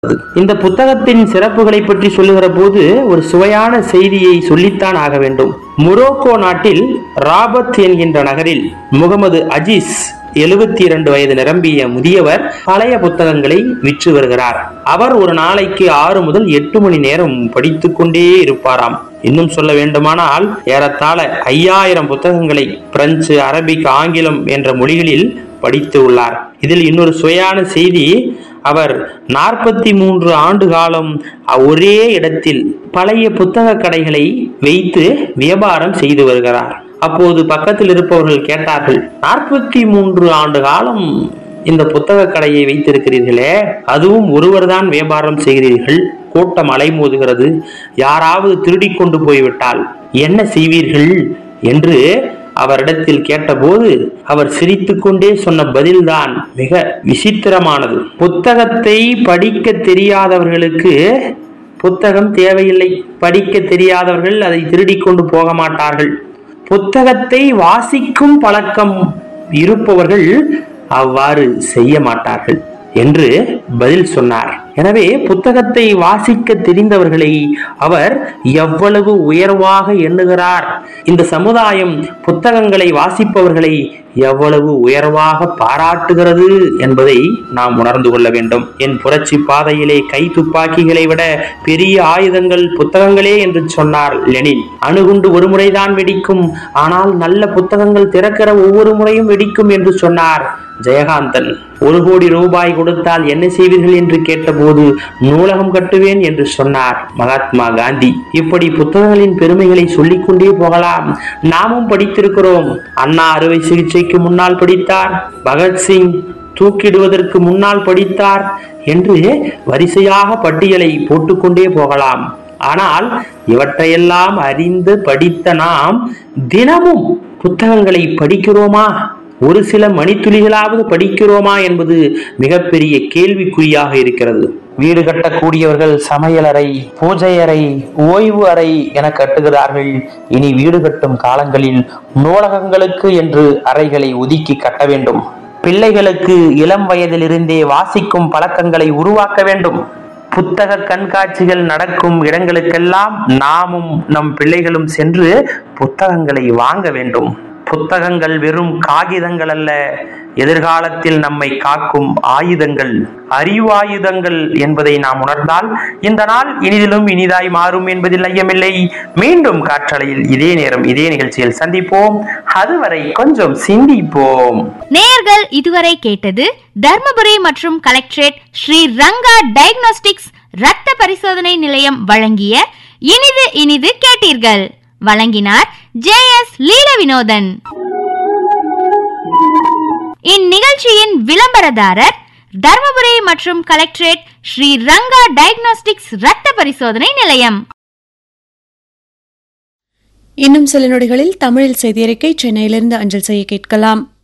இந்த புத்தகத்தின் சிறப்புகளை பற்றி சொல்லுகிற போது ஒரு சுவையான செய்தியை சொல்லித்தான் ஆக வேண்டும் மொரோக்கோ நாட்டில் ராபர்ட் என்கின்ற நகரில் முகமது அஜீஸ் எழுபத்தி இரண்டு வயது நிரம்பிய முதியவர் பழைய புத்தகங்களை விற்று வருகிறார் அவர் ஒரு நாளைக்கு ஆறு முதல் எட்டு மணி நேரம் படித்துக் கொண்டே இருப்பாராம் இன்னும் சொல்ல வேண்டுமானால் ஏறத்தாழ ஐயாயிரம் புத்தகங்களை பிரெஞ்சு அரபிக் ஆங்கிலம் என்ற மொழிகளில் படித்து உள்ளார் இதில் இன்னொரு சுவையான செய்தி அவர் நாற்பத்தி மூன்று ஆண்டு காலம் ஒரே இடத்தில் பழைய புத்தக கடைகளை வைத்து வியாபாரம் செய்து வருகிறார் அப்போது பக்கத்தில் இருப்பவர்கள் கேட்டார்கள் நாற்பத்தி மூன்று ஆண்டு காலம் இந்த புத்தக கடையை வைத்திருக்கிறீர்களே அதுவும் ஒருவர்தான் வியாபாரம் செய்கிறீர்கள் கூட்டம் அலைமோதுகிறது யாராவது திருடிக் கொண்டு போய்விட்டால் என்ன செய்வீர்கள் என்று அவரிடத்தில் கேட்டபோது அவர் சிரித்துக்கொண்டே சொன்ன பதில்தான் மிக விசித்திரமானது புத்தகத்தை படிக்க தெரியாதவர்களுக்கு புத்தகம் தேவையில்லை படிக்க தெரியாதவர்கள் அதை திருடிக் கொண்டு போக மாட்டார்கள் புத்தகத்தை வாசிக்கும் பழக்கம் இருப்பவர்கள் அவ்வாறு செய்ய மாட்டார்கள் என்று பதில் சொன்னார் எனவே புத்தகத்தை வாசிக்க தெரிந்தவர்களை அவர் எவ்வளவு உயர்வாக எண்ணுகிறார் இந்த சமுதாயம் புத்தகங்களை வாசிப்பவர்களை எவ்வளவு உயர்வாக பாராட்டுகிறது என்பதை நாம் உணர்ந்து கொள்ள வேண்டும் என் புரட்சி பாதையிலே கை துப்பாக்கிகளை விட பெரிய ஆயுதங்கள் புத்தகங்களே என்று சொன்னார் லெனின் அணுகுண்டு ஒரு முறைதான் வெடிக்கும் ஆனால் நல்ல புத்தகங்கள் திறக்கிற ஒவ்வொரு முறையும் வெடிக்கும் என்று சொன்னார் ஜெயகாந்தன் ஒரு கோடி ரூபாய் கொடுத்தால் என்ன செய்வீர்கள் என்று கேட்டபோது நூலகம் கட்டுவேன் என்று சொன்னார் மகாத்மா காந்தி இப்படி புத்தகங்களின் பெருமைகளை சொல்லிக்கொண்டே போகலாம் நாமும் படித்திருக்கிறோம் அண்ணா அறுவை சிகிச்சைக்கு முன்னால் படித்தார் பகத்சிங் தூக்கிடுவதற்கு முன்னால் படித்தார் என்று வரிசையாக பட்டியலை போட்டுக்கொண்டே போகலாம் ஆனால் இவற்றையெல்லாம் அறிந்து படித்த நாம் தினமும் புத்தகங்களை படிக்கிறோமா ஒரு சில மணித்துளிகளாவது படிக்கிறோமா என்பது மிகப்பெரிய கேள்விக்குறியாக இருக்கிறது வீடு கட்டக்கூடியவர்கள் சமையலறை பூஜை அறை ஓய்வு அறை என கட்டுகிறார்கள் இனி வீடு கட்டும் காலங்களில் நூலகங்களுக்கு என்று அறைகளை ஒதுக்கி கட்ட வேண்டும் பிள்ளைகளுக்கு இளம் வயதிலிருந்தே வாசிக்கும் பழக்கங்களை உருவாக்க வேண்டும் புத்தக கண்காட்சிகள் நடக்கும் இடங்களுக்கெல்லாம் நாமும் நம் பிள்ளைகளும் சென்று புத்தகங்களை வாங்க வேண்டும் புத்தகங்கள் வெறும் காகிதங்கள் அல்ல எதிர்காலத்தில் நம்மை காக்கும் ஆயுதங்கள் அறிவாயுதங்கள் என்பதை நாம் உணர்ந்தால் இந்த நாள் இனிதிலும் இனிதாய் மாறும் என்பதில் ஐயமில்லை மீண்டும் காற்றலையில் இதே நேரம் இதே நிகழ்ச்சியில் சந்திப்போம் அதுவரை கொஞ்சம் சிந்திப்போம் நேயர்கள் இதுவரை கேட்டது தர்மபுரி மற்றும் கலெக்டரேட் ஸ்ரீ ரங்கா டயக்னோஸ்டிக்ஸ் இரத்த பரிசோதனை நிலையம் வழங்கிய இனிது இனிது கேட்டீர்கள் வழங்கினார் ஜே எஸ் லீல வினோதன் இந்நிகழ்ச்சியின் விளம்பரதாரர் தர்மபுரி மற்றும் கலெக்டரேட் ஸ்ரீ ரங்கா டயக்னோஸ்டிக்ஸ் இரத்த பரிசோதனை நிலையம் இன்னும் சில நொடிகளில் தமிழில் செய்தியறிக்கை சென்னையிலிருந்து அஞ்சல் செய்ய கேட்கலாம்